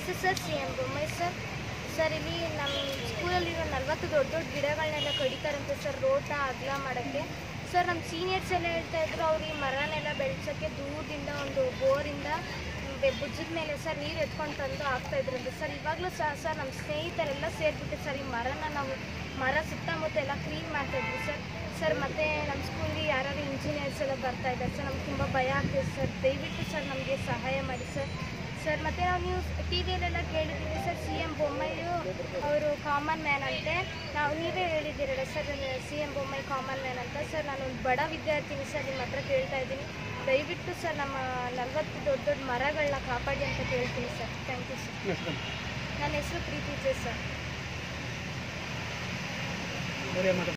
ನಮಸ್ತೆ sir C M Bommai sir sir ಇಲ್ಲಿ ನಮ್ಮ ಸ್ಕೂಲಲ್ಲಿರೋ ನಲ್ವತ್ತು ದೊಡ್ಡ ದೊಡ್ಡ ಗಿಡಗಳನ್ನೆಲ್ಲ ಕಡಿತಾರಂತೆ ಸರ್ ರೋಟ ಅಗಲ ಮಾಡೋಕ್ಕೆ ಸರ್ ನಮ್ಮ ಸೀನಿಯರ್ಸ್ ಎಲ್ಲ ಹೇಳ್ತಾ ಇದ್ರು ಅವ್ರು ಈ ಮರನೆಲ್ಲ ಬೆಳೆಸೋಕ್ಕೆ ದೂರದಿಂದ ಒಂದು ಬೋರಿಂದ ಭುಜದ ಮೇಲೆ ಸರ್ ನೀರು ಎತ್ಕೊಂಡು ತಂದು ಹಾಕ್ತಾ ಇದ್ರಂತೆ ಸರ್ ಇವಾಗಲೂ ಸಹ ಸರ್ ನಮ್ಮ ಸ್ನೇಹಿತರೆಲ್ಲ ಸೇರಿಬಿಟ್ಟು ಸರ್ ಈ ಮರನ ನಾವು ಮರ ಸುತ್ತಮುತ್ತ ಎಲ್ಲ ಕ್ಲೀನ್ ಮಾಡ್ತಾ ಇದ್ವಿ ಸರ್ ಸರ್ ಮತ್ತು ನಮ್ಮ ಸ್ಕೂಲ್ಗೆ ಯಾರು ಇಂಜಿನಿಯರ್ಸ್ ಎಲ್ಲ ಬರ್ತಾ ಇದ್ದಾರೆ ಸರ್ ನಮ್ಗೆ ತುಂಬ ಭಯ ಆಗ್ತಿದೆ ಸರ್ ದಯವಿಟ್ಟು ಸರ್ ನಮಗೆ ಸಹಾಯ ಮಾಡಿ ಸರ್ ಸರ್ ಮತ್ತು ನಾವು ನೀವು ಟಿ ವಿಯಲ್ಲೆಲ್ಲ ಕೇಳಿದ್ದೀವಿ ಸರ್ ಸಿ ಎಂ ಬೊಮ್ಮಾಯಿಯು ಅವರು ಕಾಮನ್ ಮ್ಯಾನ್ ಅಂತೆ ನಾವು ನೀವೇ ಹೇಳಿದ್ದೀರಲ್ಲ sir C M Bommai common man ಅಂತ ಸರ್ ನಾನು ಒಂದು ಬಡ ವಿದ್ಯಾರ್ಥಿನಿ ಸರ್ ನಿಮ್ಮ ಹತ್ರ ಕೇಳ್ತಾ ಇದ್ದೀನಿ ದಯವಿಟ್ಟು ಸರ್ ನಮ್ಮ ನಲವತ್ತು ದೊಡ್ಡ ದೊಡ್ಡ ಮರಗಳನ್ನ ಕಾಪಾಡಿ ಅಂತ ಕೇಳ್ತೀನಿ sir thank you sir next ನನ್ನ ಹೆಸರು ಪ್ರೀತಿ ಜೆ ಸರ್ ಬೇರೆ ಮಾತಾಡ್ತಾರೆ